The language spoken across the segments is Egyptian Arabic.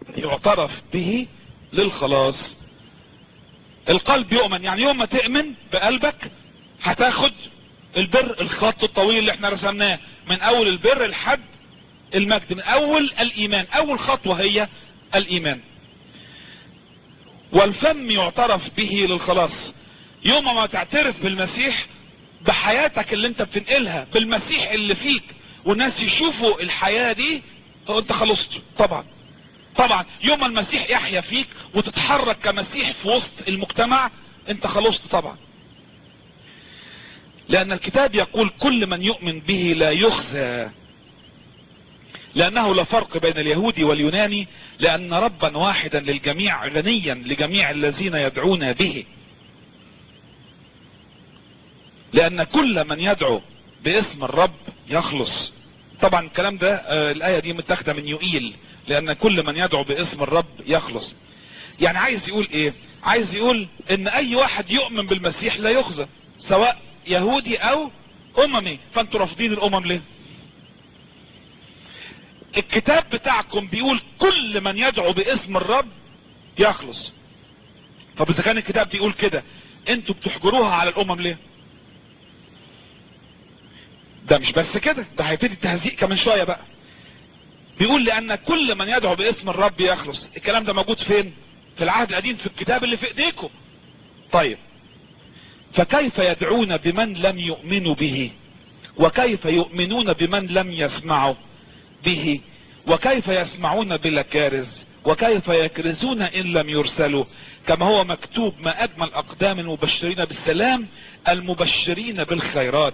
يعترف به للخلاص القلب يؤمن يعني يوم ما تؤمن بقلبك هتاخد البر الخط الطويل اللي احنا رسمناه من اول البر لحد المجد من اول الايمان اول خطوة هي الايمان والفم يعترف به للخلاص يوم ما تعترف بالمسيح بحياتك اللي انت بتنقلها بالمسيح اللي فيك والناس يشوفوا الحياة دي انت خلصت طبعا طبعا يوم ما المسيح يحيا فيك وتتحرك كمسيح في وسط المجتمع انت خلصت طبعا لان الكتاب يقول كل من يؤمن به لا يخزى لانه لا فرق بين اليهودي واليوناني لان ربا واحدا للجميع غنيا لجميع الذين يدعون به لان كل من يدعو باسم الرب يخلص طبعا الكلام ده آه الايه دي متاخده من يوئيل لان كل من يدعو باسم الرب يخلص يعني عايز يقول ايه عايز يقول ان اي واحد يؤمن بالمسيح لا يخزى سواء يهودي او اممي فانتوا رافضين الامم ليه الكتاب بتاعكم بيقول كل من يدعو باسم الرب يخلص طب اذا كان الكتاب بيقول كده انتوا بتحجروها على الامم ليه ده مش بس كده ده هيبتدي التهزيء كمان شوية بقى بيقول لان كل من يدعو باسم الرب يخلص الكلام ده موجود فين في العهد القديم في الكتاب اللي في ايديكم طيب فكيف يدعون بمن لم يؤمنوا به وكيف يؤمنون بمن لم يسمعوا به وكيف يسمعون بلا كارز وكيف يكرزون ان لم يرسلوا كما هو مكتوب ما اجمل اقدام المبشرين بالسلام المبشرين بالخيرات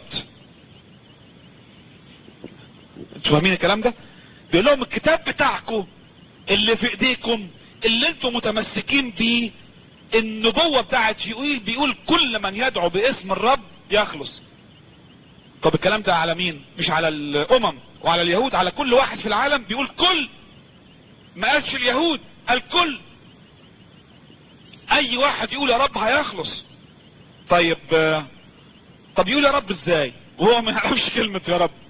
انتوا فاهمين الكلام ده بيقول لهم الكتاب بتاعكم اللي في ايديكم اللي انتوا متمسكين بيه النبوة بتاعت يقول بيقول كل من يدعو باسم الرب يخلص طب الكلام ده على مين مش على الامم وعلى اليهود على كل واحد في العالم بيقول كل ما قالش اليهود الكل اي واحد يقول يا رب هيخلص طيب طب يقول يا رب ازاي وهو ما يعرفش كلمة يا رب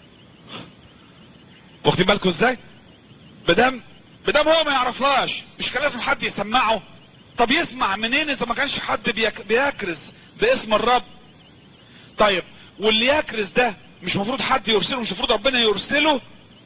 واخدين بالكم ازاي بدم بدم هو ما يعرفهاش مش كان لازم حد يسمعه طب يسمع منين اذا ما كانش حد بيك بيكرز باسم الرب طيب واللي يكرز ده مش المفروض حد يرسله مش المفروض ربنا يرسله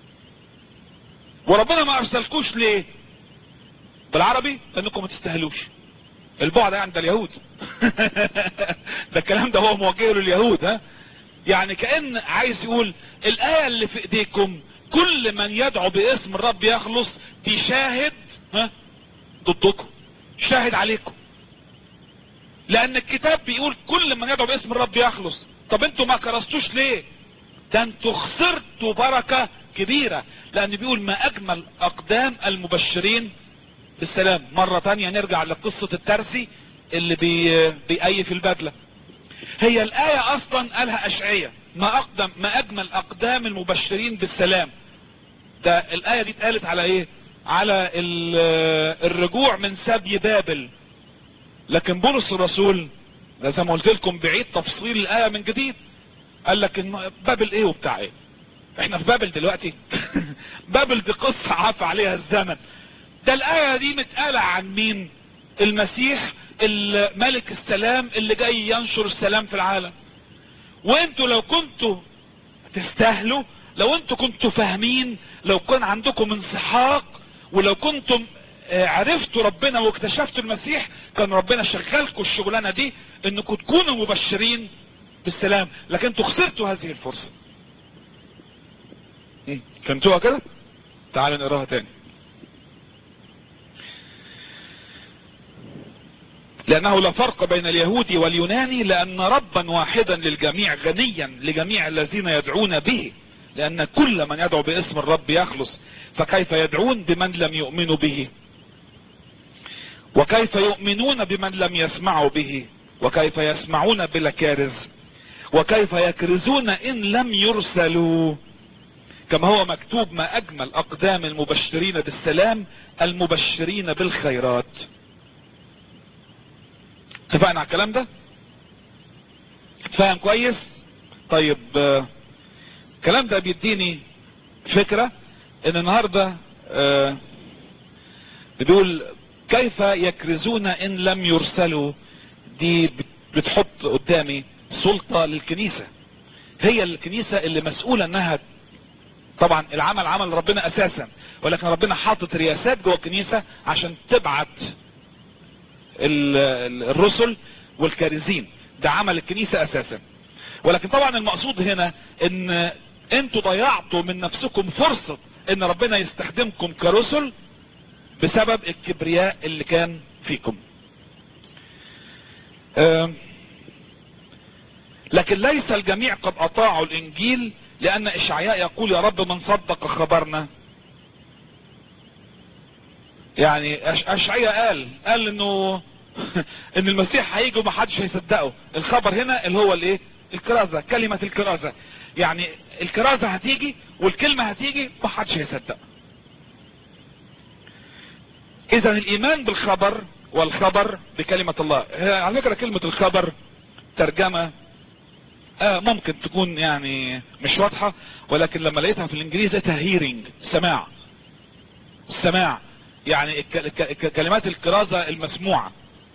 وربنا ما ارسلكوش ليه بالعربي لانكم ما تستاهلوش البعد عند اليهود ده الكلام ده هو موجهه لليهود ها يعني كأن عايز يقول الآية اللي في ايديكم كل من يدعو باسم الرب يخلص دي شاهد ها ضدكم شاهد عليكم لان الكتاب بيقول كل من يدعو باسم الرب يخلص طب انتوا ما كرستوش ليه ده انتوا خسرتوا بركة كبيرة لان بيقول ما اجمل اقدام المبشرين بالسلام مرة تانية نرجع لقصة الترسي اللي بي بيأيف البدلة هي الآية اصلا قالها اشعية ما اقدم ما اجمل اقدام المبشرين بالسلام ده الآية دي اتقالت على ايه على الرجوع من سبي بابل لكن بولس الرسول زي ما قلت لكم بعيد تفصيل الآية من جديد قال لك إن بابل ايه وبتاع ايه احنا في بابل دلوقتي بابل دي قصة عاف عليها الزمن ده الآية دي متقالة عن مين المسيح الملك السلام اللي جاي ينشر السلام في العالم وانتوا لو كنتوا تستاهلوا لو انتوا كنتوا فاهمين لو كان عندكم انسحاق ولو كنتم عرفتوا ربنا واكتشفتوا المسيح كان ربنا شغلكم الشغلانة دي انكم تكونوا مبشرين بالسلام لكن انتوا خسرتوا هذه الفرصة فهمتوها كده تعالوا نقراها تاني لانه لا فرق بين اليهودي واليوناني لان ربا واحدا للجميع غنيا لجميع الذين يدعون به لان كل من يدعو باسم الرب يخلص فكيف يدعون بمن لم يؤمنوا به وكيف يؤمنون بمن لم يسمعوا به وكيف يسمعون بلا كارز وكيف يكرزون ان لم يرسلوا كما هو مكتوب ما اجمل اقدام المبشرين بالسلام المبشرين بالخيرات اتفقنا على الكلام ده اتفهم كويس طيب الكلام ده بيديني فكرة ان النهاردة اه بيقول كيف يكرزون ان لم يرسلوا دي بتحط قدامي سلطة للكنيسة هي الكنيسة اللي مسؤولة انها طبعا العمل عمل ربنا اساسا ولكن ربنا حاطط رياسات جوه الكنيسة عشان تبعت الرسل والكارزين ده عمل الكنيسة اساسا ولكن طبعا المقصود هنا ان انتوا ضيعتوا من نفسكم فرصة ان ربنا يستخدمكم كرسل بسبب الكبرياء اللي كان فيكم لكن ليس الجميع قد اطاعوا الانجيل لان اشعياء يقول يا رب من صدق خبرنا يعني اشعياء قال قال انه ان المسيح هيجي وما حدش هيصدقه الخبر هنا اللي هو الايه الكرازة كلمة الكرازة يعني الكرازة هتيجي والكلمة هتيجي ما حدش هيصدق اذا الايمان بالخبر والخبر بكلمة الله على فكرة كلمة الخبر ترجمة آه ممكن تكون يعني مش واضحة ولكن لما لقيتها في الانجليزي لقيتها هيرنج سماع سماع يعني كلمات الكرازة المسموعة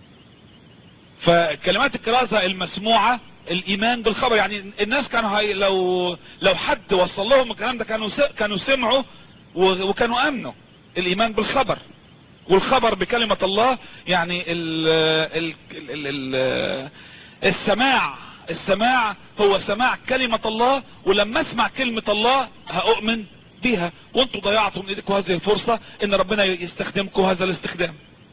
فكلمات الكرازة المسموعة الايمان بالخبر يعني الناس كانوا هاي لو لو حد وصل لهم الكلام ده كانوا كانوا سمعوا وكانوا امنوا الايمان بالخبر والخبر بكلمة الله يعني ال ال ال ال السماع السماع هو سماع كلمة الله ولما اسمع كلمة الله هأؤمن بها وانتوا ضيعتوا من ايديكم هذه الفرصة ان ربنا يستخدمكم هذا الاستخدام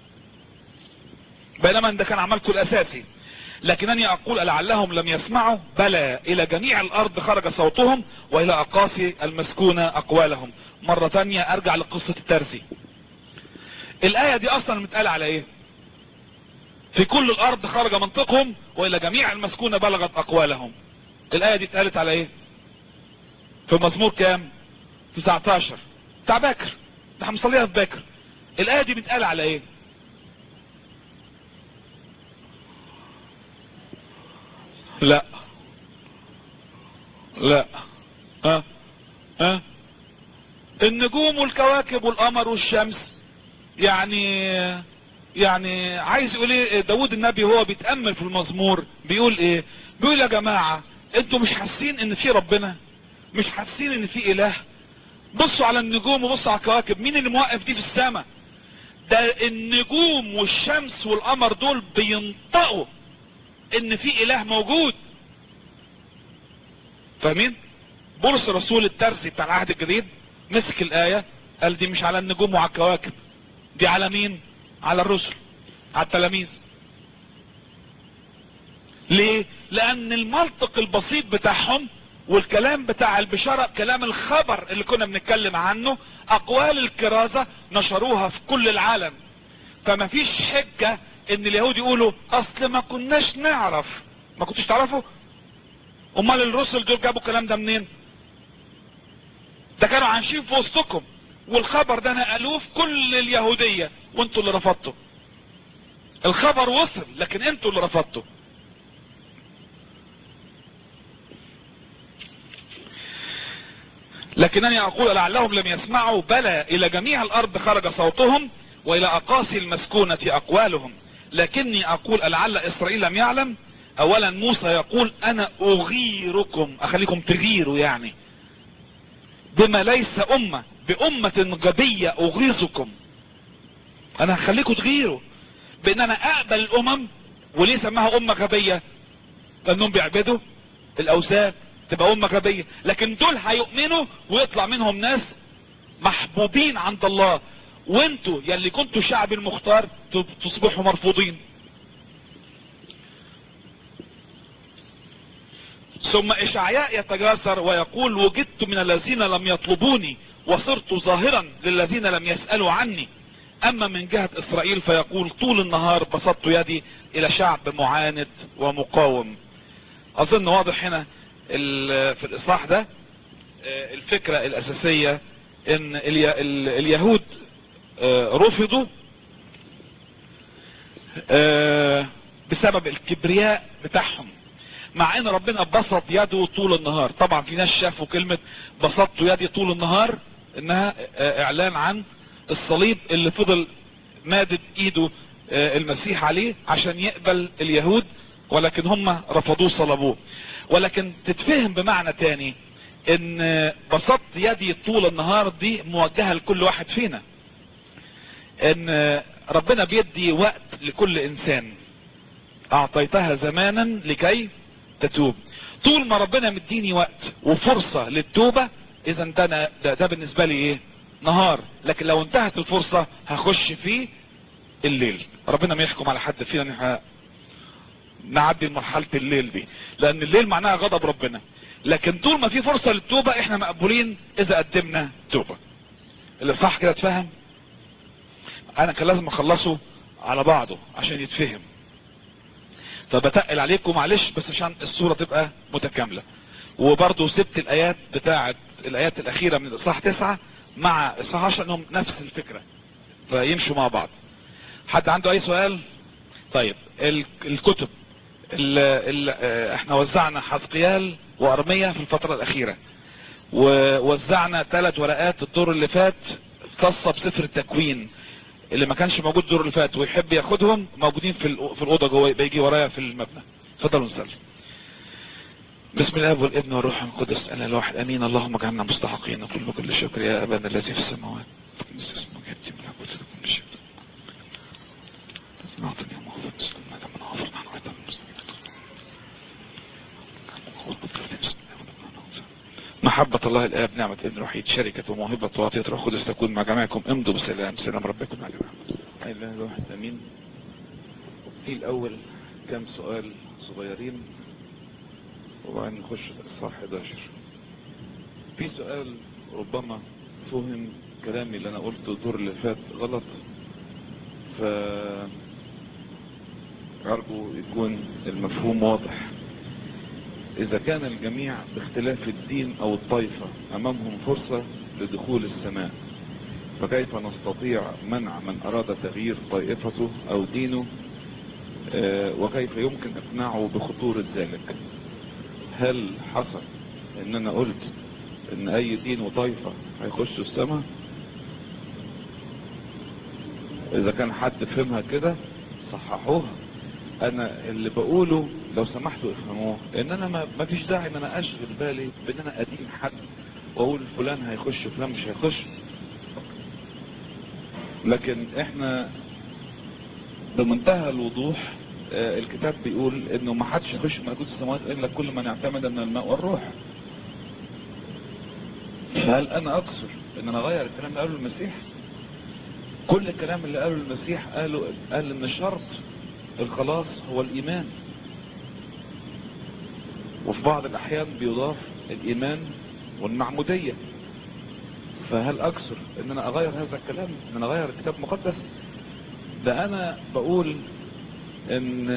بينما ده كان عملكم الاساسي لكنني اقول لعلهم لم يسمعوا بلى الى جميع الارض خرج صوتهم والى اقاصي المسكونة اقوالهم مرة تانية ارجع لقصة الترزي الاية دي اصلا متقال على ايه في كل الارض خرج منطقهم والى جميع المسكونة بلغت اقوالهم الاية دي اتقالت على ايه في مزمور كام 19 بتاع باكر ده هنصليها في باكر الاية دي بتقال على ايه لا لا ها ها النجوم والكواكب والقمر والشمس يعني يعني عايز يقول ايه داود النبي هو بيتأمل في المزمور بيقول ايه بيقول يا جماعة انتوا مش حاسين ان في ربنا مش حاسين ان في اله بصوا على النجوم وبصوا على الكواكب مين اللي موقف دي في السماء ده النجوم والشمس والقمر دول بينطقوا ان في اله موجود فاهمين بولس الرسول الترسي بتاع العهد الجديد مسك الاية قال دي مش على النجوم وعلى الكواكب دي على مين على الرسل على التلاميذ ليه لان المنطق البسيط بتاعهم والكلام بتاع البشارة كلام الخبر اللي كنا بنتكلم عنه اقوال الكرازة نشروها في كل العالم فما فيش حجة ان اليهود يقولوا اصل ما كناش نعرف ما كنتوش تعرفوا امال الرسل دول جابوا الكلام ده منين ده كانوا عايشين في وسطكم والخبر ده نقلوه في كل اليهودية وانتوا اللي رفضتوا الخبر وصل لكن انتوا اللي رفضتوا لكنني اقول لعلهم لم يسمعوا بلى الى جميع الارض خرج صوتهم والى اقاصي المسكونة اقوالهم لكني اقول لعل اسرائيل لم يعلم اولا موسى يقول انا اغيركم اخليكم تغيروا يعني بما ليس امة بامة غبية اغيظكم انا هخليكم تغيروا بان انا اقبل الامم وليه سماها امة غبية لانهم بيعبدوا الاوثان تبقى امة غبية لكن دول هيؤمنوا ويطلع منهم ناس محبوبين عند الله وانتوا يلي كنتوا شعب المختار تصبحوا مرفوضين ثم اشعياء يتجاسر ويقول وجدت من الذين لم يطلبوني وصرت ظاهرا للذين لم يسألوا عني اما من جهة اسرائيل فيقول طول النهار بسطت يدي الى شعب معاند ومقاوم اظن واضح هنا في الاصلاح ده الفكرة الاساسية ان اليهود رفضوا بسبب الكبرياء بتاعهم مع ان ربنا بسط يده طول النهار طبعا في ناس شافوا كلمة بسطت يدي طول النهار انها اعلان عن الصليب اللي فضل مادد ايده آه، المسيح عليه عشان يقبل اليهود ولكن هم رفضوه صلبوه ولكن تتفهم بمعنى تاني ان بسطت يدي طول النهار دي موجهة لكل واحد فينا ان ربنا بيدي وقت لكل انسان اعطيتها زمانا لكي تتوب طول ما ربنا مديني وقت وفرصة للتوبة اذا ده, أنا- ده, ده بالنسبة لي ايه نهار لكن لو انتهت الفرصة هخش في الليل ربنا ما يحكم على حد فينا ان احنا نعدي مرحلة الليل دي لان الليل معناها غضب ربنا لكن طول ما في فرصة للتوبة احنا مقبولين اذا قدمنا توبة اللي صح كده اتفهم انا كان لازم اخلصه على بعضه عشان يتفهم فبتقل عليكم معلش بس عشان الصورة تبقى متكاملة وبرضه سبت الايات بتاعة الايات الاخيرة من الاصحاح تسعة مع اصحاح عشرة انهم نفس الفكرة فيمشوا مع بعض حد عنده اي سؤال طيب ال- الكتب ال ال اه، احنا وزعنا حزقيال وارمية في الفترة الاخيرة ووزعنا ثلاث ورقات الدور اللي فات خاصة بسفر التكوين اللي ما كانش موجود الدور اللي فات ويحب ياخدهم موجودين في الأو- في الاوضه جوه بيجي ورايا في المبنى اتفضلوا نصلي بسم الله والابن والروح القدس انا الواحد امين اللهم اجعلنا مستحقين نقول بكل شكر يا ابانا الذي في السماوات تقدس اسمك ياتي ملكوتك كل شيء نعطني يا مغفر مسلم هذا من غفر نحن ايضا محبة الله الآب نعمة ابن الوحيد شركة وموهبة وعطية روح القدس تكون مع جميعكم امضوا بسلام سلام ربكم مع جميعكم إله الواحد أمين في الأول كم سؤال صغيرين وبعدين نخش في الإصحاح 11 في سؤال ربما فهم كلامي اللي أنا قلته الدور اللي فات غلط ف أرجو يكون المفهوم واضح إذا كان الجميع باختلاف الدين أو الطائفة أمامهم فرصة لدخول السماء فكيف نستطيع منع من أراد تغيير طائفته أو دينه آه، وكيف يمكن إقناعه بخطورة ذلك هل حصل إن أنا قلت إن أي دين وطائفة هيخشوا السماء إذا كان حد فهمها كده صححوها انا اللي بقوله لو سمحتوا افهموه ان انا ما ما فيش داعي ان انا اشغل بالي بان انا ادين حد واقول فلان هيخش فلان مش هيخش لكن احنا بمنتهى الوضوح آه، الكتاب بيقول انه ما حدش يخش ملكوت السماوات الا كل من اعتمد من الماء والروح فهل انا اقصر ان انا اغير الكلام اللي قاله المسيح كل الكلام اللي قاله المسيح قاله قال ان شرط الخلاص هو الايمان وفي بعض الاحيان بيضاف الايمان والمعمودية فهل اكثر ان انا اغير هذا الكلام ان انا اغير الكتاب المقدس ده انا بقول ان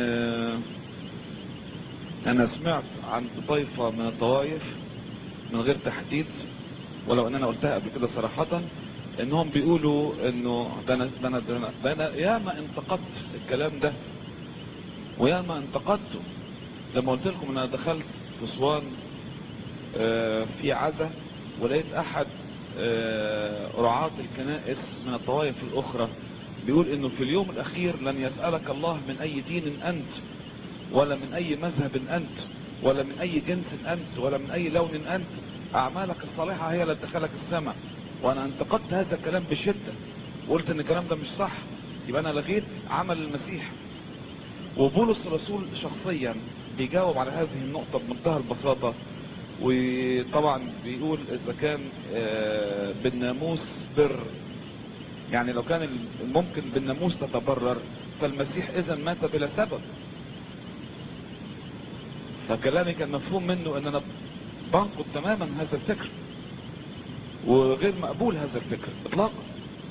انا سمعت عن طائفة من الطوائف من غير تحديد ولو ان انا قلتها قبل كده صراحة انهم بيقولوا انه ده انا ده انا ده انا, ده أنا ياما انتقدت الكلام ده وياما انتقدته لما قلت لكم ان انا دخلت في اسوان آه، في عزا ولقيت احد آه، رعاة الكنائس من الطوائف الاخرى بيقول انه في اليوم الاخير لن يسألك الله من اي دين انت ولا من اي مذهب انت ولا من اي جنس انت ولا من اي لون انت اعمالك الصالحة هي اللي تدخلك السماء وانا انتقدت هذا الكلام بشدة وقلت ان الكلام ده مش صح يبقى انا لغيت عمل المسيح وبولس الرسول شخصيا بيجاوب على هذه النقطة بمنتهى البساطة وطبعا بيقول اذا كان آه، بالناموس بر يعني لو كان ممكن بالناموس تتبرر فالمسيح اذا مات بلا سبب فكلامي كان مفهوم منه ان انا بنقض تماما هذا الفكر وغير مقبول هذا الفكر اطلاقا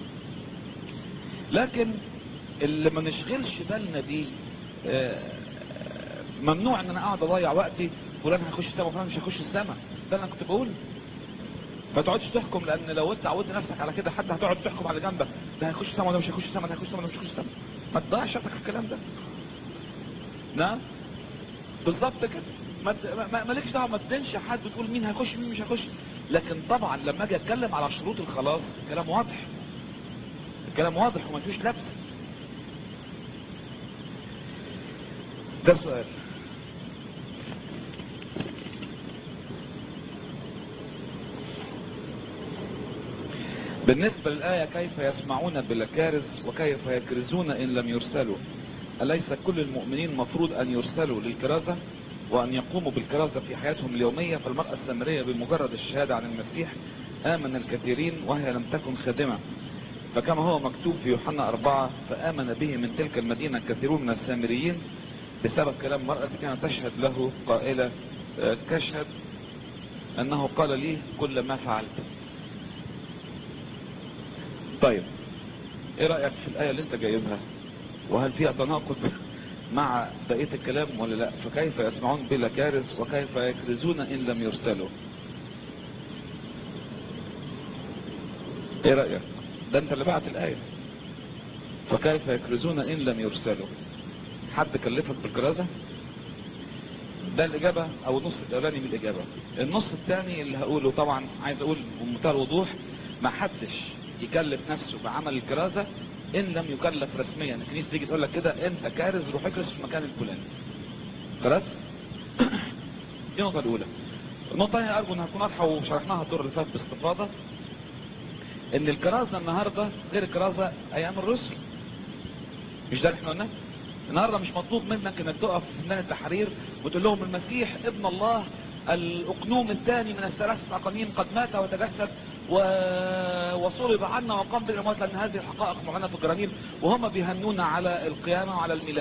لكن اللي ما نشغلش بالنا بيه آه، ممنوع ان انا اقعد اضيع وقتي فلان هيخش السما وفلان مش هيخش السما ده اللي انا كنت بقوله ما تقعدش تحكم لان لو انت عودت نفسك على كده حد هتقعد تحكم على جنبك ده هيخش السما وده مش هيخش السما ده هيخش السما وده مش هيخش السما ما تضيعش وقتك في الكلام ده نعم بالظبط كده ما ت- ما- مالكش دعوه ما تدينش حد تقول مين هيخش مين مش هيخش لكن طبعا لما اجي اتكلم على شروط الخلاص الكلام واضح الكلام واضح وما فيش لبس ده سؤال بالنسبة للآية كيف يسمعون بلا كارث وكيف يكرزون إن لم يرسلوا أليس كل المؤمنين مفروض أن يرسلوا للكرازة وأن يقوموا بالكرازة في حياتهم اليومية فالمرأة السامرية بمجرد الشهادة عن المسيح آمن الكثيرين وهي لم تكن خادمة فكما هو مكتوب في يوحنا أربعة فآمن به من تلك المدينة كثيرون من السامريين بسبب كلام المرأة كانت تشهد له قائلة آه، تشهد أنه قال لي كل ما فعلت طيب ايه رأيك في الآية اللي انت جايبها وهل فيها تناقض مع بقية الكلام ولا لا فكيف يسمعون بلا كارث وكيف يكرزون ان لم يرسلوا ايه رأيك ده انت اللي بعت الآية فكيف يكرزون ان لم يرسلوا حد كلفك بالكرازة ده الإجابة أو النص الأولاني من الإجابة النص الثاني اللي هقوله طبعا عايز أقول بمنتهى الوضوح ما حدش يكلف نفسه بعمل الكرازة إن لم يكلف رسميا الكنيسة تيجي تقول لك كده أنت كارز روح اكرز في المكان الفلاني خلاص دي النقطة الأولى النقطة الثانية أرجو أنها تكون واضحة وشرحناها الدور اللي فات باستفاضة إن الكرازة النهاردة غير الكرازة أيام الرسل مش ده اللي احنا قلناه النهاردة مش مطلوب منك انك تقف في ميدان التحرير وتقول لهم المسيح ابن الله الاقنوم الثاني من الثلاثة اقانيم قد مات وتجسد و... وصلب عنا وقام بالاموات لان هذه الحقائق معلنة في الجرانيل وهم بيهنونا على القيامة وعلى الميلاد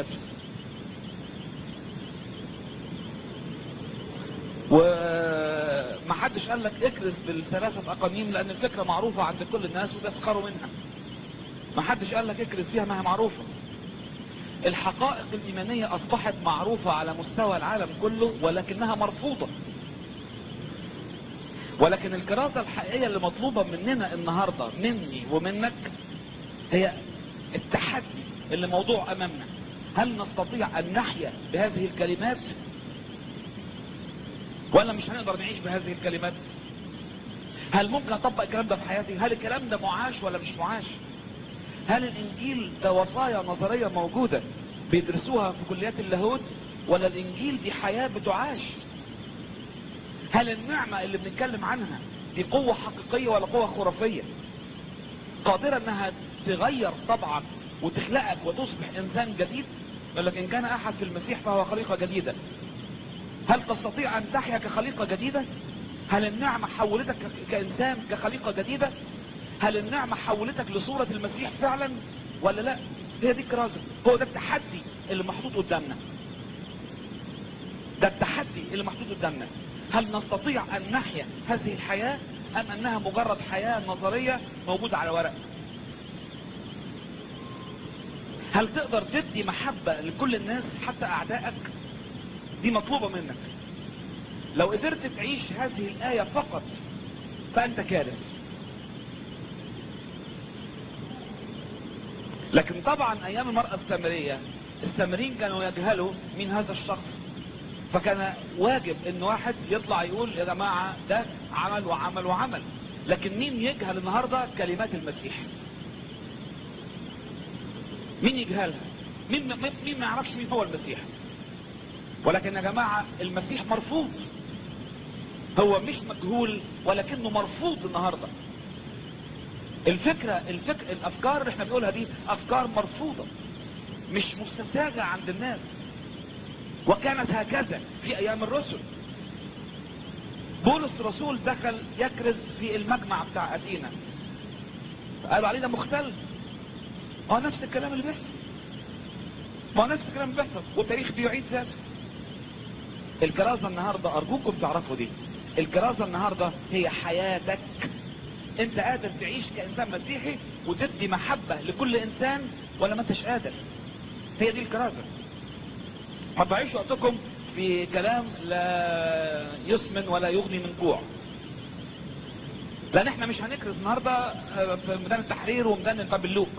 وما حدش قال لك اكرز بالثلاثة اقانيم لان الفكرة معروفة عند كل الناس وبيسخروا منها ما حدش قال لك اكرز فيها ما هي معروفة الحقائق الإيمانية أصبحت معروفة على مستوى العالم كله ولكنها مرفوضة ولكن الكرازة الحقيقية اللي مطلوبة مننا النهاردة مني ومنك هي التحدي اللي موضوع أمامنا هل نستطيع أن نحيا بهذه الكلمات ولا مش هنقدر نعيش بهذه الكلمات هل ممكن أطبق الكلام ده في حياتي هل الكلام ده معاش ولا مش معاش هل الانجيل ده وصايا نظرية موجودة بيدرسوها في كليات اللاهوت ولا الانجيل دي حياة بتعاش هل النعمة اللي بنتكلم عنها دي قوة حقيقية ولا قوة خرافية قادرة انها تغير طبعك وتخلقك وتصبح انسان جديد يقول لك ان كان احد في المسيح فهو خليقة جديدة هل تستطيع ان تحيا كخليقة جديدة هل النعمة حولتك كإنسان كخليقة جديدة هل النعمة حولتك لصورة المسيح فعلا ولا لا هي دي الكرازة هو ده التحدي اللي محطوط قدامنا ده التحدي اللي محطوط قدامنا هل نستطيع ان نحيا هذه الحياة ام انها مجرد حياة نظرية موجودة على ورق هل تقدر تدي محبة لكل الناس حتى اعدائك دي مطلوبة منك لو قدرت تعيش هذه الآية فقط فأنت كارث لكن طبعا ايام المرأة السامرية السامريين كانوا يجهلوا مين هذا الشخص فكان واجب ان واحد يطلع يقول يا جماعة ده عمل وعمل وعمل لكن مين يجهل النهاردة كلمات المسيح مين يجهلها مين, مين ما يعرفش مين هو المسيح ولكن يا جماعة المسيح مرفوض هو مش مجهول ولكنه مرفوض النهاردة الفكرة الفكرة الافكار اللي احنا بنقولها دي افكار مرفوضة مش مستساغة عند الناس وكانت هكذا في ايام الرسل بولس الرسول دخل يكرز في المجمع بتاع اثينا قالوا عليه ده مختل هو نفس الكلام اللي بيحصل ما هو نفس الكلام اللي بيحصل والتاريخ بيعيد ذاته الكرازة النهاردة ارجوكم تعرفوا دي الكرازة النهاردة هي حياتك انت قادر تعيش كانسان مسيحي وتدي محبة لكل انسان ولا ما انتش قادر هي دي الكرازة ما تضيعوش وقتكم في كلام لا يسمن ولا يغني من جوع لان احنا مش هنكرز النهاردة في ميدان التحرير وميدان البابلوك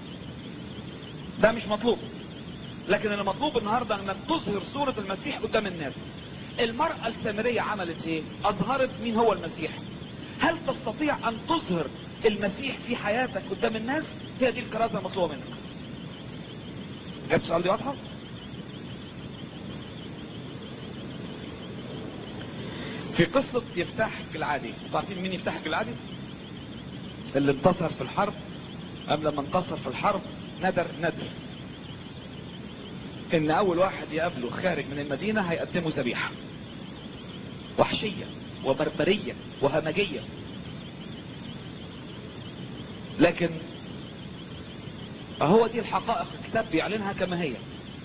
ده مش مطلوب لكن اللي مطلوب النهاردة انك تظهر صورة المسيح قدام الناس المرأة السامرية عملت ايه اظهرت مين هو المسيح هل تستطيع ان تظهر المسيح في حياتك قدام الناس هي دي الكرازة المطلوبة منك جاب السؤال دي واضحة في قصة يفتح العادي عارفين مين يفتح العادي اللي انتصر في الحرب ام لما انتصر في الحرب ندر ندر ان اول واحد يقابله خارج من المدينة هيقدمه ذبيحة وحشية وبربرية وهمجية لكن هو دي الحقائق الكتاب بيعلنها كما هي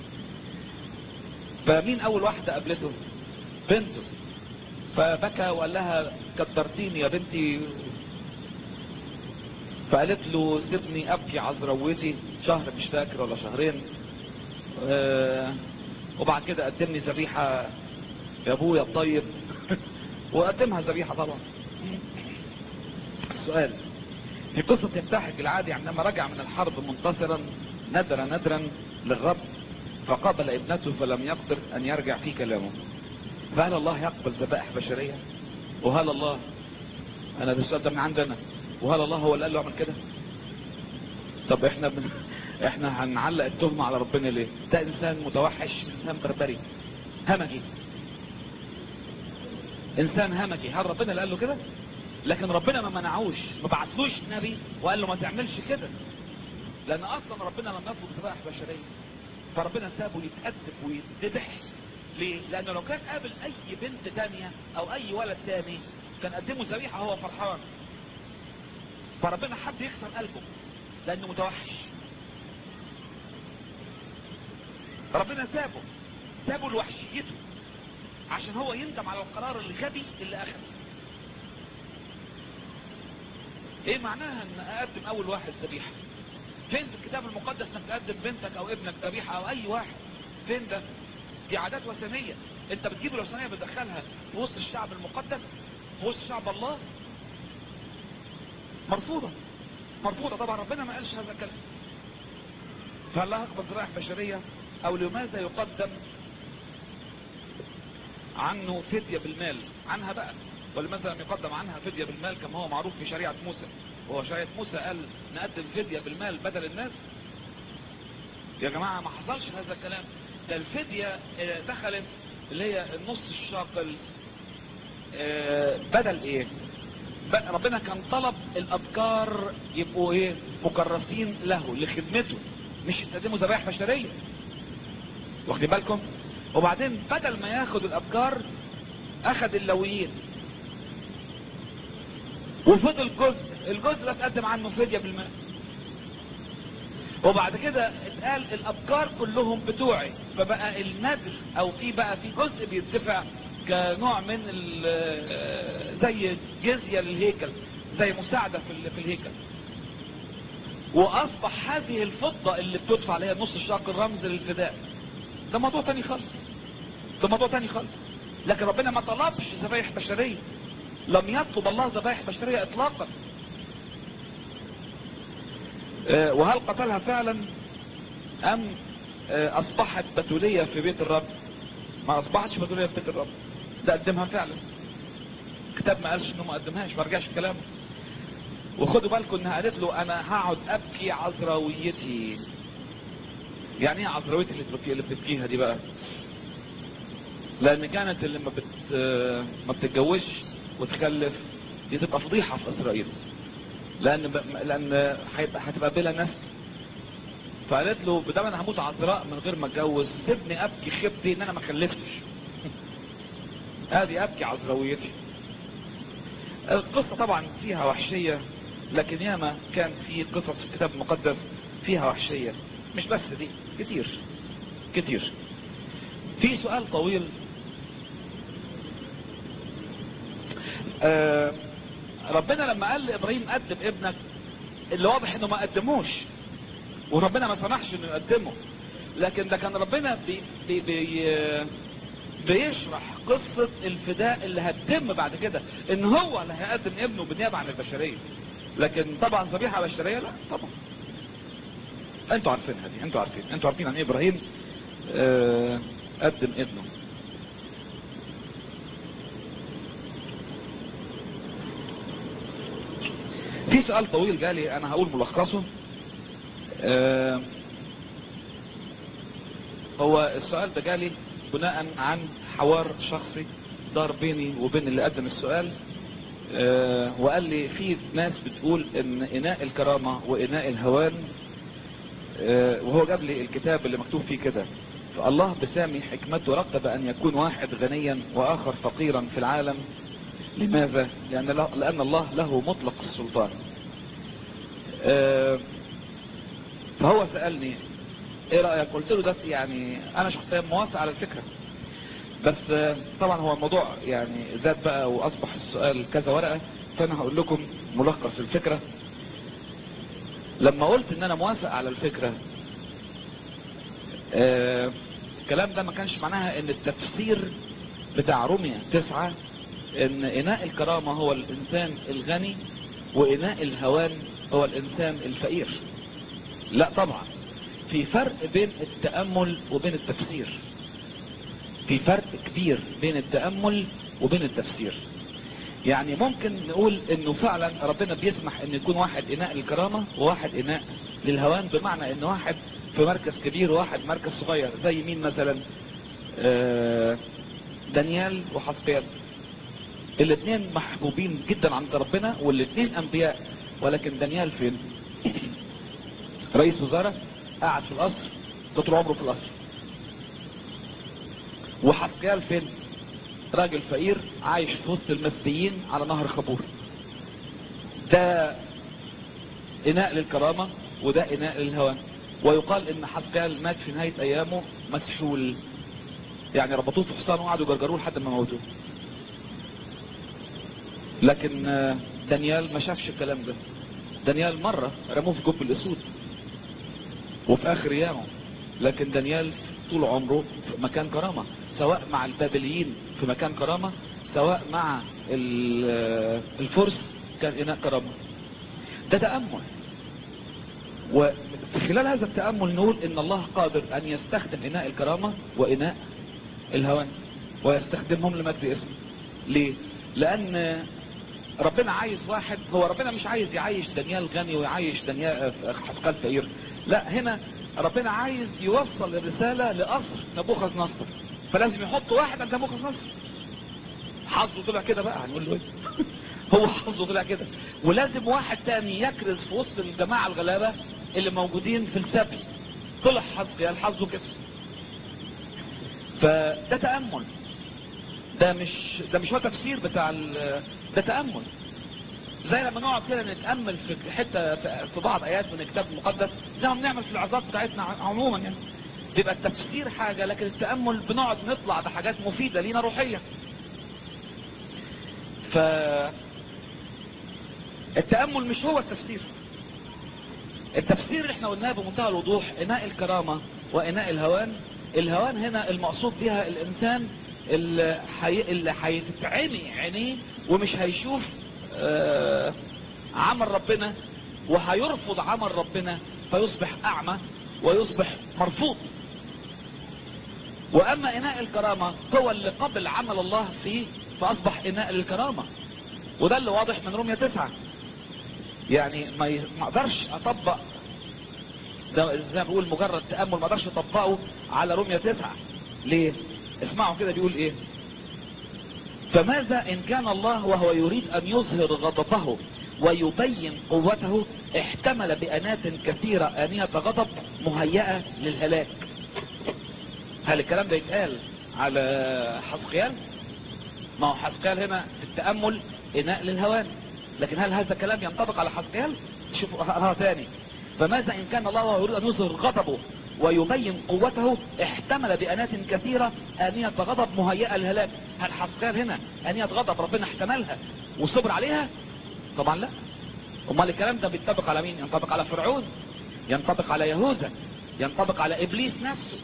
فمين اول واحدة قابلته بنته فبكى وقال لها كدرتيني يا بنتي فقالت له سيبني ابكي عذروتي شهر مش فاكر ولا شهرين آه وبعد كده قدمني ذبيحة يا ابويا الطيب وقدمها ذبيحة طبعا السؤال في قصة يفتح العادي عندما رجع من الحرب منتصرا ندر ندرا للرب فقابل ابنته فلم يقدر ان يرجع في كلامه فهل الله يقبل ذبائح بشرية وهل الله انا بالسؤال ده من عندنا وهل الله هو اللي قال له اعمل كده طب احنا بن... احنا هنعلق التهمة على ربنا ليه ده انسان متوحش انسان بربري همجي انسان همجي هل ربنا اللي قال له كده لكن ربنا ما منعوش ما بعتلوش نبي وقال له ما تعملش كده لان اصلا ربنا لم يطلب ذبائح بشريه فربنا سابه يتأدب ويتذبح ليه لانه لو كان قابل اي بنت تانية او اي ولد تاني كان قدمه ذبيحه هو فرحان فربنا حب يكسر قلبه لانه متوحش ربنا سابه سابه لوحشيته عشان هو يندم على القرار الغبي اللي اخذه ايه معناها ان اقدم اول واحد ذبيحه فين في الكتاب المقدس انك تقدم بنتك او ابنك ذبيحه او اي واحد فين ده دي عادات وثنيه انت بتجيب الوثنيه بتدخلها في وسط الشعب المقدس في وسط شعب الله مرفوضه مرفوضه طبعا ربنا ما قالش هذا الكلام فالله اقبل ذبائح بشريه او لماذا يقدم عنه فدية بالمال عنها بقى ولماذا لم يقدم عنها فدية بالمال كما هو معروف في شريعة موسى وهو شريعة موسى قال نقدم فدية بالمال بدل الناس يا جماعة ما حصلش هذا الكلام ده الفدية دخلت اللي هي النص الشاقل بدل ايه ربنا كان طلب الابكار يبقوا ايه مكرسين له لخدمته مش يستخدموا ذبائح بشريه واخدين بالكم وبعدين بدل ما ياخد الابكار اخد اللويين وفضل جزء الجزء ده اتقدم عنه فدية بالمال وبعد كده اتقال الابكار كلهم بتوعي فبقى النذر او في بقى في جزء بيدفع كنوع من زي جزية للهيكل زي مساعدة في, في الهيكل واصبح هذه الفضة اللي بتدفع اللي هي نص الشاق الرمز للفداء ده موضوع تاني خالص ده موضوع تاني خالص لكن ربنا ما طلبش ذبايح بشرية لم يطلب الله ذبايح بشرية اطلاقا أه وهل قتلها فعلا ام أه اصبحت بتولية في بيت الرب ما اصبحتش بتولية في بيت الرب ده قدمها فعلا الكتاب ما قالش انه ما قدمهاش ما رجعش كلامه وخدوا بالكم انها قالت له انا هقعد ابكي عذراويتي يعني ايه عذراويتي اللي بتبكي اللي بتبكيها دي بقى لان كانت اللي ما بت ما بتتجوزش وتخلف دي تبقى فضيحه في اسرائيل لان ب... لان هيبقى هتبقى بلا نسل فقالت له بدل انا هموت عذراء من غير ما اتجوز سيبني ابكي خيبتي ان انا ما خلفتش ادي ابكي عذراويتي القصه طبعا فيها وحشيه لكن ياما كان في قصص في الكتاب المقدس فيها وحشيه مش بس دي كتير كتير في سؤال طويل آه ربنا لما قال لابراهيم قدم ابنك اللي واضح انه ما قدموش وربنا ما سمحش انه يقدمه لكن ده كان ربنا بي بي بي بيشرح قصة الفداء اللي هتتم بعد كده ان هو اللي هيقدم ابنه بالنيابة عن البشرية لكن طبعا ذبيحة بشرية لا طبعا انتوا عارفينها دي انتوا عارفين انتوا عارفين عن ايه ابراهيم آه قدم ابنه في سؤال طويل جالي انا هقول ملخصه آه هو السؤال ده جالي بناء عن حوار شخصي دار بيني وبين اللي قدم السؤال آه، وقال لي في ناس بتقول ان اناء الكرامة واناء الهوان آه، وهو جاب لي الكتاب اللي مكتوب فيه كده فالله بسامي حكمته رتب ان يكون واحد غنيا واخر فقيرا في العالم لماذا لان, له لأن الله له مطلق السلطان آه، فهو سألني ايه رأيك قلت له ده يعني انا شخصيا موافق على الفكرة بس آه، طبعا هو الموضوع يعني زاد بقى واصبح السؤال كذا ورقة فانا هقول لكم ملخص الفكرة لما قلت ان انا موافق على الفكرة آه، الكلام ده ما كانش معناها ان التفسير بتاع روميا تسعة ان اناء الكرامة هو الانسان الغني واناء الهوان هو الانسان الفقير لا طبعا في فرق بين التأمل وبين التفسير في فرق كبير بين التأمل وبين التفسير يعني ممكن نقول انه فعلا ربنا بيسمح ان يكون واحد اناء للكرامة وواحد اناء للهوان بمعنى ان واحد في مركز كبير وواحد مركز صغير زي مين مثلا آه، دانيال وحسقيال الاثنين محبوبين جدا عند ربنا والاثنين انبياء ولكن دانيال فين رئيس وزراء قاعد في القصر ده طول عمره في القصر وحسقيال فين راجل فقير عايش في وسط المسبيين على نهر خبور ده اناء للكرامة وده اناء للهوان ويقال ان حسقيال مات في نهاية ايامه مسحول يعني ربطوه في حصان وقعدوا يجرجروه لحد ما موتوه لكن آه، دانيال ما شافش الكلام ده دانيال مرة رموه في جب الاسود وفي اخر ايامه لكن دانيال طول عمره في مكان كرامة سواء مع البابليين في مكان كرامة سواء مع ال- آه، الفرس كان اناء كرامة ده تأمل وفي خلال هذا التأمل نقول ان الله قادر ان يستخدم اناء الكرامة واناء الهوان ويستخدمهم لمجد اسمه ليه لان ربنا عايز واحد هو ربنا مش عايز يعيش دانيال غني ويعيش دانيال حسقال فقير لا هنا ربنا عايز يوصل الرسالة لقصر نبوخذ نصر فلازم يحط واحد عند نبوخذ نصر حظه طلع كده بقى هنقول له ايه هو حظه طلع كده ولازم واحد تاني يكرز في وسط الجماعة الغلابة اللي موجودين في السبي طلع حظ حظه كده فده تأمل ده مش ده مش هو تفسير بتاع ال- ده تأمل زي لما نقعد كده نتأمل في حتة في- في بعض آيات من الكتاب المقدس زي ما بنعمل في العظات بتاعتنا عموما يعني بيبقى التفسير حاجة لكن التأمل بنقعد نطلع بحاجات مفيدة لينا روحية ف التأمل مش هو التفسير التفسير اللي احنا قلناه بمنتهى الوضوح اناء الكرامة واناء الهوان الهوان هنا المقصود بها الانسان اللي حي... اللي هيتعمي عينيه ومش هيشوف آه عمل ربنا وهيرفض عمل ربنا فيصبح اعمى ويصبح مرفوض واما اناء الكرامة هو اللي قبل عمل الله فيه فاصبح اناء للكرامة وده اللي واضح من رومية تسعة يعني ما ي- ما اقدرش اطبق ده زي ما بقول مجرد تأمل ما اقدرش اطبقه على رومية تسعة ليه اسمعوا كده بيقول ايه فماذا ان كان الله وهو يريد ان يظهر غضبه ويبين قوته احتمل بأنات كثيرة آنية غضب مهيئة للهلاك هل الكلام ده يتقال على حسقيال ما هو حسقيال هنا في التأمل إناء للهوان لكن هل هذا الكلام ينطبق على حسقيال شوفوا ها ثاني فماذا إن كان الله وهو يريد أن يظهر غضبه ويبين قوته احتمل بأنات كثيرة آنية غضب مهيئة للهلاك هل حسقيال هنا آنية غضب ربنا احتملها وصبر عليها طبعا لا امال الكلام ده بينطبق على مين ينطبق على فرعون ينطبق على يهوذا ينطبق على ابليس نفسه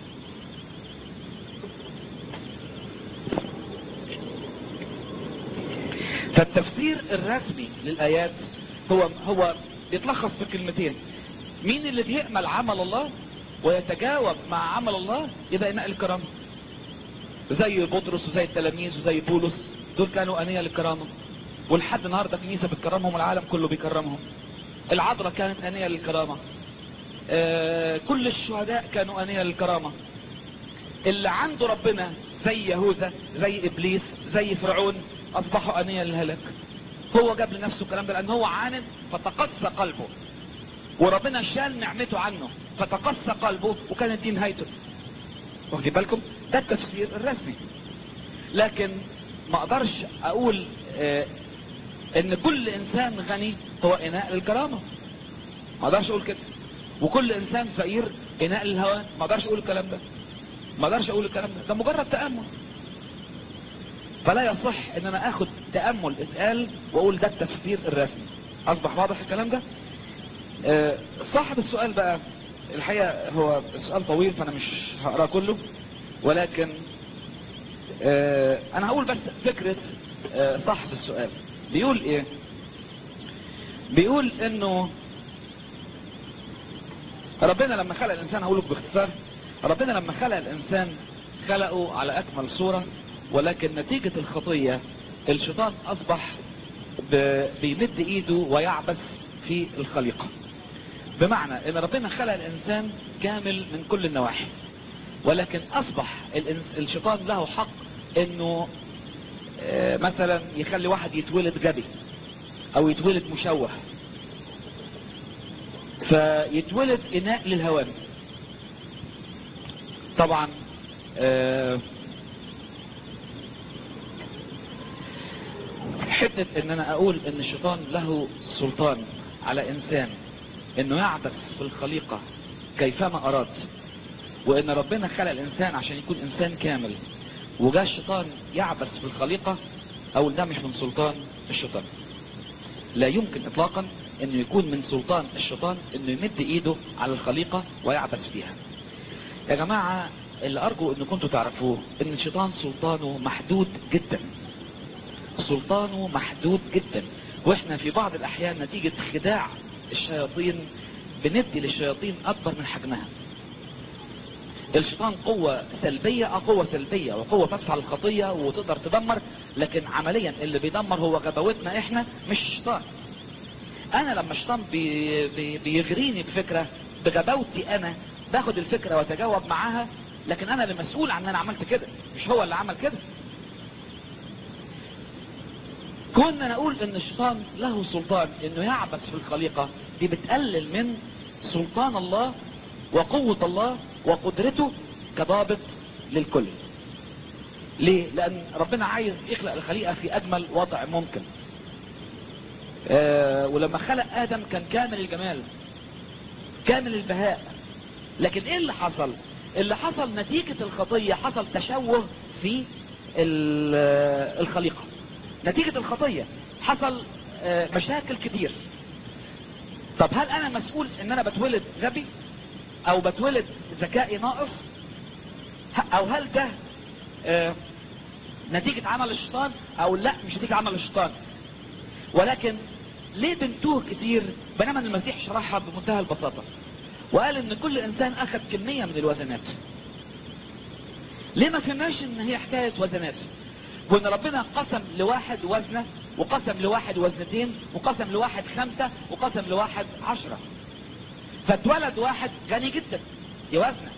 فالتفسير الرسمي للايات هو هو بيتلخص في كلمتين مين اللي بيأمل عمل الله ويتجاوب مع عمل الله يبقى إناء الكرامة زي بطرس وزي التلاميذ وزي بولس دول كانوا أنية للكرامة ولحد النهارده كنيسة بتكرمهم العالم كله بيكرمهم العذراء كانت أنية للكرامة آه كل الشهداء كانوا أنية للكرامة اللي عنده ربنا زي يهوذا زي إبليس زي فرعون اصبحوا انية للهلاك هو جاب لنفسه الكلام ده لان هو عاند فتقسى قلبه وربنا شال نعمته عنه فتقسى قلبه وكانت دي نهايته واخدين بالكم ده التفسير الرسمي لكن ما اقدرش اقول آه ان كل انسان غني هو اناء للكرامه ما اقدرش اقول كده وكل انسان فقير اناء للهوان ما اقدرش اقول الكلام ده ما اقدرش اقول الكلام ده ده مجرد تامل فلا يصح ان انا اخد تامل اتقال واقول ده التفسير الرسمي اصبح واضح الكلام ده آه صاحب السؤال بقى الحقيقه هو السؤال طويل فانا مش هقراه كله ولكن آه انا هقول بس فكره آه صاحب السؤال بيقول ايه بيقول انه ربنا لما خلق الانسان هقوله باختصار ربنا لما خلق الانسان خلقه على اكمل صورة ولكن نتيجة الخطية الشيطان اصبح بيمد ايده ويعبث في الخليقة بمعنى ان ربنا خلق الانسان كامل من كل النواحي ولكن اصبح الشيطان له حق انه مثلا يخلي واحد يتولد غبي او يتولد مشوه فيتولد اناء للهوان طبعا حتة ان انا اقول ان الشيطان له سلطان على انسان انه يعبث في الخليقة كيفما اراد وان ربنا خلق الانسان عشان يكون انسان كامل وجاء الشيطان يعبث في الخليقة او ده مش من سلطان الشيطان لا يمكن اطلاقا انه يكون من سلطان الشيطان انه يمد ايده على الخليقة ويعبث فيها يا جماعة اللي ارجو ان كنتوا تعرفوه ان الشيطان سلطانه محدود جدا سلطانه محدود جدا واحنا في بعض الاحيان نتيجة خداع الشياطين بندي للشياطين اكبر من حجمها الشيطان قوة سلبية اه قوة سلبية وقوة تدفع الخطية وتقدر تدمر لكن عمليا اللي بيدمر هو غباوتنا احنا مش الشيطان انا لما الشيطان بي بي بيغريني بفكرة بغباوتي انا باخد الفكرة واتجاوب معاها لكن انا اللي مسؤول عن ان انا عملت كده مش هو اللي عمل كده كنا نقول ان الشيطان له سلطان انه يعبث في الخليقة دي بتقلل من سلطان الله وقوة الله وقدرته كضابط للكل ليه لان ربنا عايز يخلق الخليقة في اجمل وضع ممكن آه ولما خلق ادم كان كامل الجمال كامل البهاء لكن ايه اللي حصل اللي حصل نتيجة الخطية حصل تشوه في الخليقة نتيجة الخطية حصل آه مشاكل كتير طب هل انا مسؤول ان انا بتولد غبي او بتولد ذكائي ناقص او هل ده آه نتيجة عمل الشيطان او لا مش نتيجة عمل الشيطان ولكن ليه بنتوه كتير بينما المسيح شرحها بمنتهى البساطة وقال ان كل انسان اخذ كمية من الوزنات ليه ما فهمناش ان هي حكاية وزنات وان ربنا قسم لواحد وزنة وقسم لواحد وزنتين وقسم لواحد خمسة وقسم لواحد عشرة فاتولد واحد غني جدا يوزنه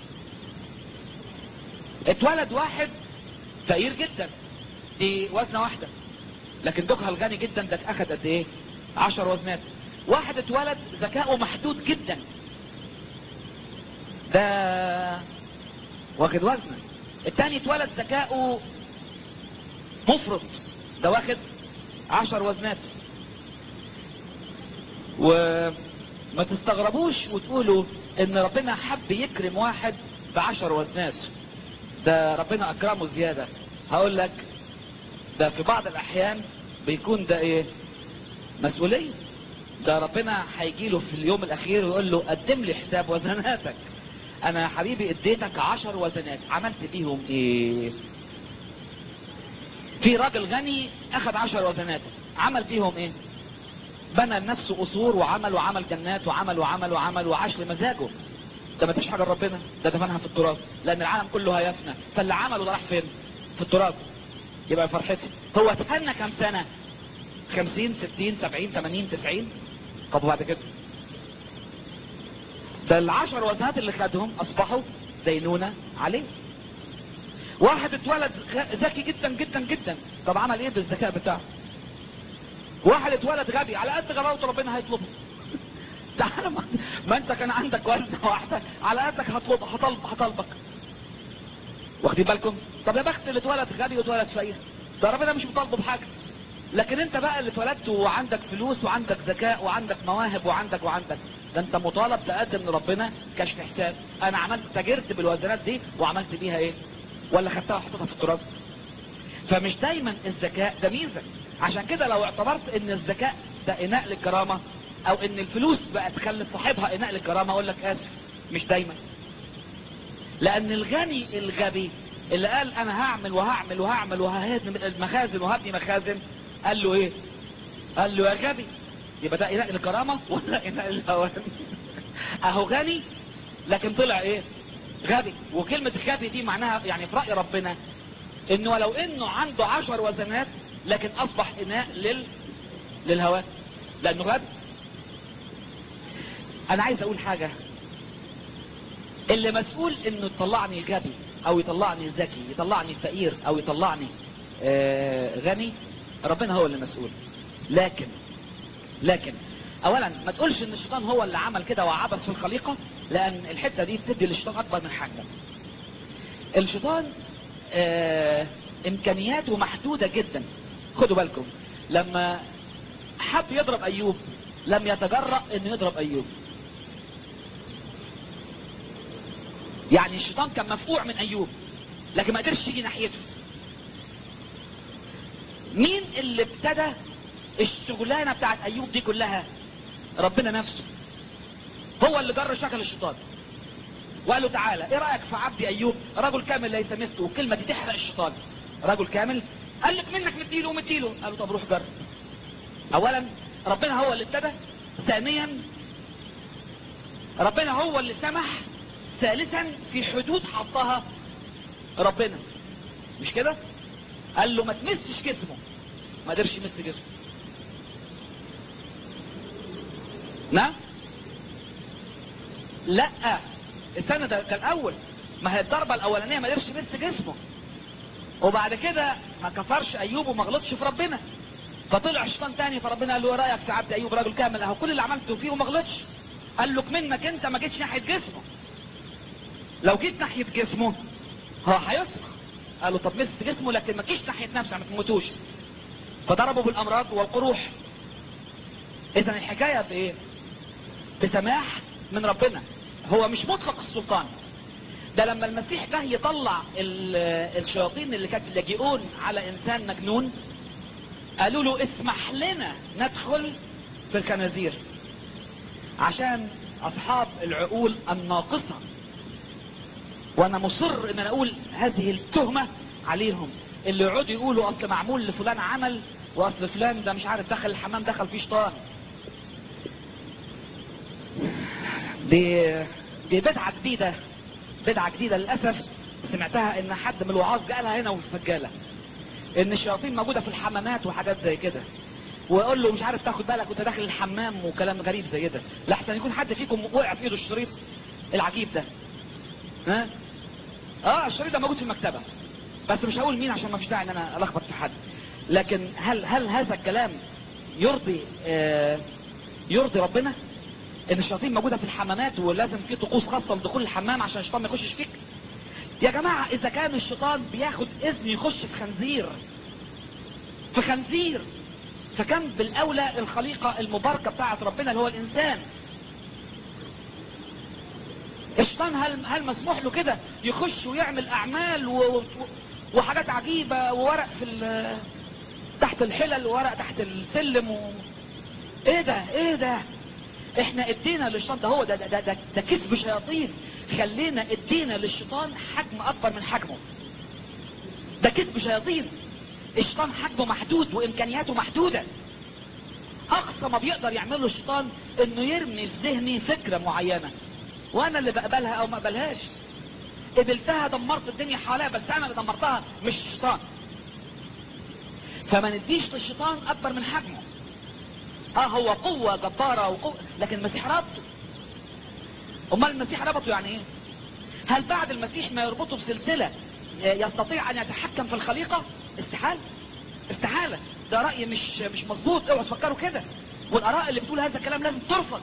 اتولد واحد فقير جدا دي وزنة واحدة لكن دوكها الغني جدا ده اخد قد ايه عشر وزنات واحد اتولد ذكاؤه محدود جدا ده واخد وزنه التاني اتولد ذكاؤه مفرط ده واخد عشر وزنات وما تستغربوش وتقولوا ان ربنا حب يكرم واحد بعشر وزنات ده ربنا اكرمه زيادة هقول لك ده في بعض الاحيان بيكون ده ايه مسؤولية ده ربنا هيجي له في اليوم الاخير ويقول له قدم لي حساب وزناتك انا يا حبيبي اديتك عشر وزنات عملت بيهم ايه في راجل غني اخد عشر وزنات عمل بيهم ايه بنى لنفسه قصور وعمل وعمل جنات وعمل وعمل وعمل وعاش لمزاجه ده ما فيش حاجه لربنا ده دفنها في التراب لان العالم كله هيفنى فاللي عمله ده راح فين في التراب يبقى فرحتي هو استنى كام سنه 50 60 70 80 90 طب وبعد كده ده العشر وزنات اللي خدهم اصبحوا دينونة عليه واحد اتولد غ- ذكي جدا جدا جدا طب عمل ايه بالذكاء بتاعه واحد اتولد غبي على قد غباوته ربنا هيطلبه تعالى ما, ما انت كان عندك والده واحده على قدك هطلب هطلب هطلبك واخدين بالكم طب يا بخت اللي اتولد غبي واتولد فقير ده ربنا مش مطالبه بحاجه لكن انت بقى اللي اتولدت وعندك فلوس وعندك ذكاء وعندك مواهب وعندك وعندك ده انت مطالب تقدم لربنا كشف حساب انا عملت تاجرت بالوزنات دي وعملت بيها ايه ولا خدتها وحطيتها في التراب فمش دايما الذكاء ده ميزه عشان كده لو اعتبرت ان الذكاء ده اناء للكرامه او ان الفلوس بقى تخلي صاحبها اناء للكرامه اقول لك اسف مش دايما لان الغني الغبي اللي قال انا هعمل وهعمل وهعمل وههدم المخازن وهبني مخازن قال له ايه قال له يا غبي يبقى ده اناء الكرامه ولا اناء الهوان اهو غني لكن طلع ايه غبي وكلمة غبي دي معناها يعني في رأي ربنا انه ولو انه عنده عشر وزنات لكن اصبح اناء لل للهوان لانه غبي انا عايز اقول حاجة اللي مسؤول انه يطلعني غبي او يطلعني ذكي يطلعني فقير او يطلعني آه غني ربنا هو اللي مسؤول لكن لكن اولا ما تقولش ان الشيطان هو اللي عمل كده وعبث في الخليقة لان الحتة دي بتدي للشيطان اكبر من حجمه الشيطان آه امكانياته محدودة جدا خدوا بالكم لما حب يضرب ايوب لم يتجرأ انه يضرب ايوب يعني الشيطان كان مفقوع من ايوب لكن ما قدرش يجي ناحيته مين اللي ابتدى الشغلانة بتاعت ايوب دي كلها ربنا نفسه هو اللي جر شكل الشيطان وقال له تعالى ايه رأيك في عبدي ايوب رجل كامل ليس مثله والكلمة دي تحرق الشيطان رجل كامل قال لك منك مديله ومديله قال له طب روح جرب اولا ربنا هو اللي ابتدى ثانيا ربنا هو اللي سمح ثالثا في حدود حطها ربنا مش كده قال له ما تمسش جسمه ما قدرش يمس جسمه نعم لا استنى ده كان اول ما هي الضربة الاولانية ما قدرش يمس جسمه وبعد كده ما كفرش ايوب وما غلطش في ربنا فطلع شيطان تاني فربنا قال له ايه رايك في عبد ايوب راجل كامل اهو كل اللي عملته فيه وما غلطش قال له منك انت ما جيتش ناحيه جسمه لو جيت ناحيه جسمه هو هيصرخ قال له طب مس جسمه لكن ما تجيش ناحيه نفسه ما تموتوش فضربه بالامراض والقروح اذا الحكايه بايه بسماح من ربنا هو مش مطلق السلطان ده لما المسيح جه يطلع ال- الشياطين اللي كانت لاجئون على انسان مجنون قالوا له اسمح لنا ندخل في الخنازير عشان اصحاب العقول الناقصة وانا مصر ان انا اقول هذه التهمة عليهم اللي يقعدوا يقولوا اصل معمول لفلان عمل واصل فلان ده مش عارف دخل الحمام دخل فيه شيطان دي دي بدعة جديدة بدعة جديدة للأسف سمعتها ان حد من الوعاظ قالها هنا وفي الفجالة ان الشياطين موجودة في الحمامات وحاجات زي كده ويقول له مش عارف تاخد بالك وانت داخل الحمام وكلام غريب زي ده لحسن يكون حد فيكم وقع في ايده الشريط العجيب ده ها اه الشريط ده موجود في المكتبة بس مش هقول مين عشان ما فيش داعي ان انا الخبط في حد لكن هل هل هذا الكلام يرضي آه يرضي ربنا ان الشياطين موجودة في الحمامات ولازم في طقوس خاصة لدخول الحمام عشان الشيطان ما يخشش فيك يا جماعة اذا كان الشيطان بياخد اذن يخش في خنزير في خنزير فكان بالاولى الخليقة المباركة بتاعت ربنا اللي هو الانسان الشيطان هل, هل مسموح له كده يخش ويعمل اعمال و... و... وحاجات عجيبة وورق في ال... تحت الحلل وورق تحت السلم و... ايه ده ايه ده احنا ادينا للشيطان ده هو ده ده ده, ده, ده كسب شياطين خلينا ادينا للشيطان حجم اكبر من حجمه ده كسب شياطين الشيطان حجمه محدود وامكانياته محدودة اقصى ما بيقدر يعمله الشيطان انه يرمي في ذهني فكرة معينة وانا اللي بقبلها او ما اقبلهاش قبلتها دمرت الدنيا حواليها بس انا اللي دمرتها مش الشيطان فما نديش للشيطان اكبر من حجمه اه هو قوة جبارة وقوة لكن المسيح ربطه امال المسيح ربطه يعني ايه هل بعد المسيح ما يربطه بسلسلة يستطيع ان يتحكم في الخليقة استحالة استحالة ده رأي مش مش مظبوط اوعوا تفكروا كده والاراء اللي بتقول هذا الكلام لازم ترفض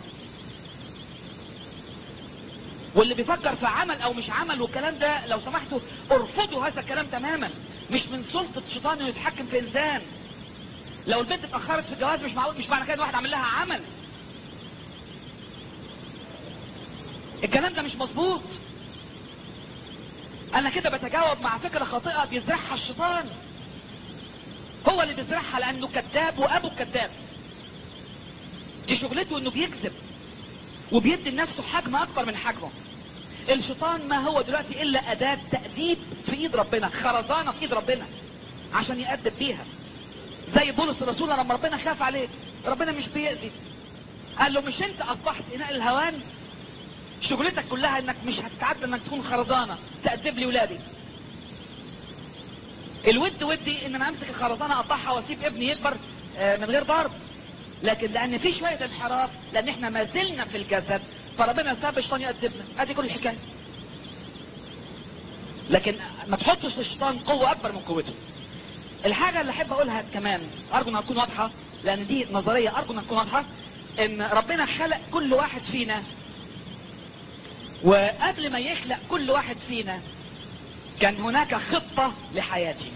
واللي بيفكر في عمل او مش عمل والكلام ده لو سمحتوا ارفضوا هذا الكلام تماما مش من سلطة الشيطان انه يتحكم في انسان لو البنت اتأخرت في الجواز مش معقول مش معنى كده إن واحد عامل لها عمل الكلام ده مش مظبوط انا كده بتجاوب مع فكرة خاطئة بيزرعها الشيطان هو اللي بيزرعها لانه كذاب وابو كذاب دي شغلته انه بيكذب وبيدي لنفسه حجم اكبر من حجمه الشيطان ما هو دلوقتي الا اداة تأديب في ايد ربنا خرزانة في ايد ربنا عشان يأدب بيها زي بولس الرسول لما ربنا خاف عليه ربنا مش بيأذي قال له مش انت اصبحت اناء الهوان شغلتك كلها انك مش هتتعدى انك تكون خرزانة تأدب لي ولادي الود ودي ان انا امسك الخرزانة اقطعها واسيب ابني يكبر آه، من غير ضرب لكن لان في شوية انحراف لان احنا ما زلنا في الجسد فربنا ساب الشيطان يأدبنا ادي كل الحكاية لكن ما تحطش للشيطان قوة اكبر من قوته الحاجة اللي احب اقولها كمان ارجو انها تكون واضحة لان دي نظرية ارجو انها تكون واضحة ان ربنا خلق كل واحد فينا وقبل ما يخلق كل واحد فينا كان هناك خطة لحياتي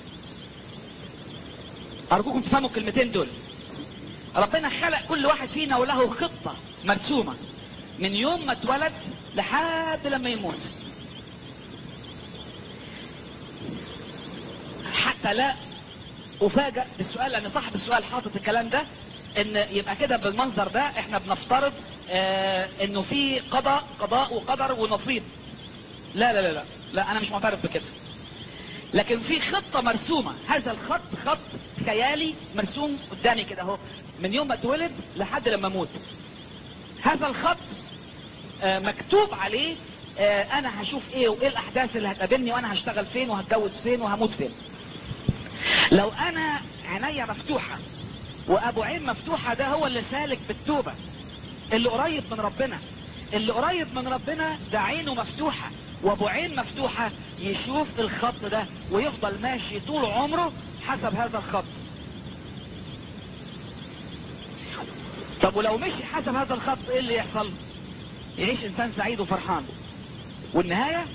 ارجوكم تفهموا الكلمتين دول ربنا خلق كل واحد فينا وله خطة مرسومة من يوم ما اتولد لحد لما يموت حتى لا افاجئ بالسؤال لان صاحب السؤال حاطط الكلام ده ان يبقى كده بالمنظر ده احنا بنفترض آه انه في قضاء قضاء وقدر ونصيب لا لا لا لا لا انا مش معترف بكده لكن في خطة مرسومة هذا الخط خط خيالي مرسوم قدامي كده اهو من يوم ما اتولد لحد لما اموت هذا الخط آه مكتوب عليه آه انا هشوف ايه وايه الاحداث اللي هتقابلني وانا هشتغل فين وهتجوز فين وهموت فين لو انا عينيا مفتوحة وابو عين مفتوحة ده هو اللي سالك بالتوبة اللي قريب من ربنا اللي قريب من ربنا ده عينه مفتوحة وابو عين مفتوحة يشوف الخط ده ويفضل ماشي طول عمره حسب هذا الخط طب ولو مشي حسب هذا الخط ايه اللي يحصل يعيش انسان سعيد وفرحان والنهاية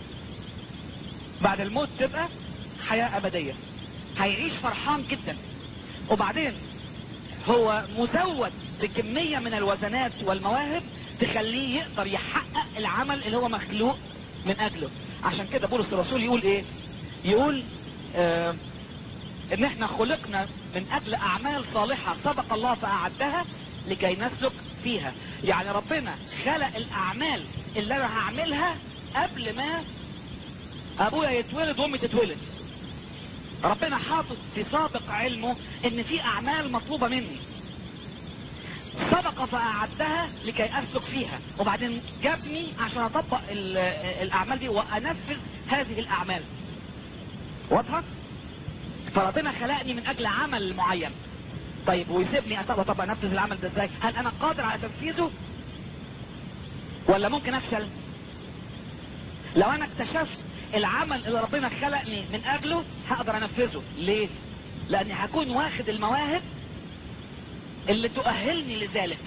بعد الموت تبقى حياة ابدية هيعيش فرحان جدا وبعدين هو مزود بكمية من الوزنات والمواهب تخليه يقدر يحقق العمل اللي هو مخلوق من اجله عشان كده بولس الرسول يقول ايه يقول آه ان احنا خلقنا من اجل اعمال صالحة سبق الله فاعدها لكي نسلك فيها يعني ربنا خلق الاعمال اللي انا هعملها قبل ما ابويا يتولد وامي تتولد ربنا حاطط في سابق علمه ان في اعمال مطلوبة مني سبق فاعدها لكي اسلك فيها وبعدين جابني عشان اطبق ال- الاعمال دي وانفذ هذه الاعمال واضحة فربنا خلقني من اجل عمل معين طيب ويسيبني اطبق طب انفذ العمل ده ازاي هل انا قادر على تنفيذه ولا ممكن افشل لو انا اكتشفت العمل اللي ربنا خلقني من اجله هقدر انفذه ليه لاني هكون واخد المواهب اللي تؤهلني لذلك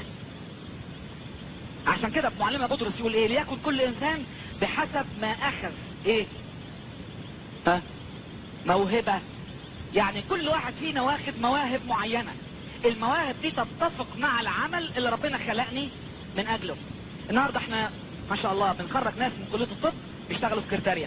عشان كده معلمنا بطرس يقول ايه ليكن كل انسان بحسب ما اخذ ايه ها موهبة يعني كل واحد فينا واخد مواهب معينة المواهب دي تتفق مع العمل اللي ربنا خلقني من اجله النهاردة احنا ما شاء الله بنخرج ناس من كلية الطب بيشتغلوا سكرتارية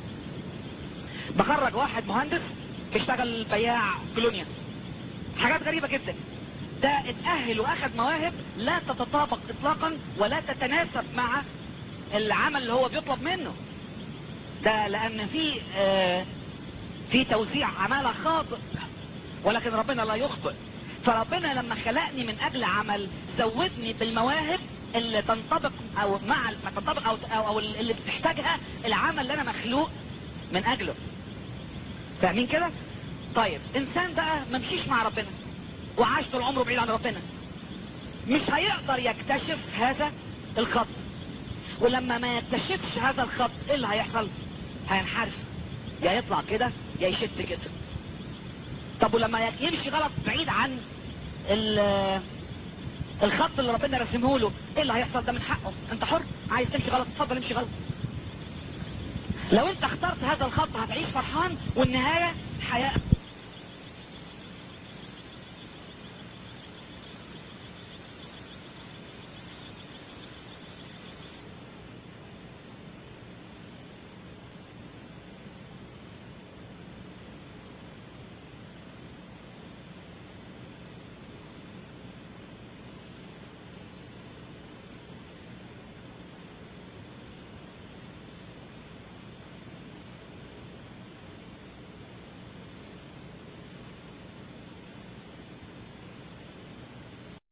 بخرج واحد مهندس بيشتغل بياع كولونيا حاجات غريبة جدا ده اتأهل واخد مواهب لا تتطابق اطلاقا ولا تتناسب مع العمل اللي هو بيطلب منه ده لان في آه في توزيع عمالة خاطئ ولكن ربنا لا يخطئ فربنا لما خلقني من اجل عمل زودني بالمواهب اللي تنطبق او مع ما تنطبق او, أو, أو اللي بتحتاجها العمل اللي انا مخلوق من اجله فاهمين كده طيب انسان بقى ما مشيش مع ربنا وعاش طول عمره بعيد عن ربنا مش هيقدر يكتشف هذا الخط ولما ما يكتشفش هذا الخط ايه اللي هيحصل هينحرف يا يطلع كده يا يشد كده طب ولما يمشي غلط بعيد عن ال- الخط اللي ربنا رسمه له ايه اللي هيحصل ده من حقه انت حر عايز تمشي غلط اتفضل امشي غلط لو انت اخترت هذا الخط هتعيش فرحان والنهاية حياة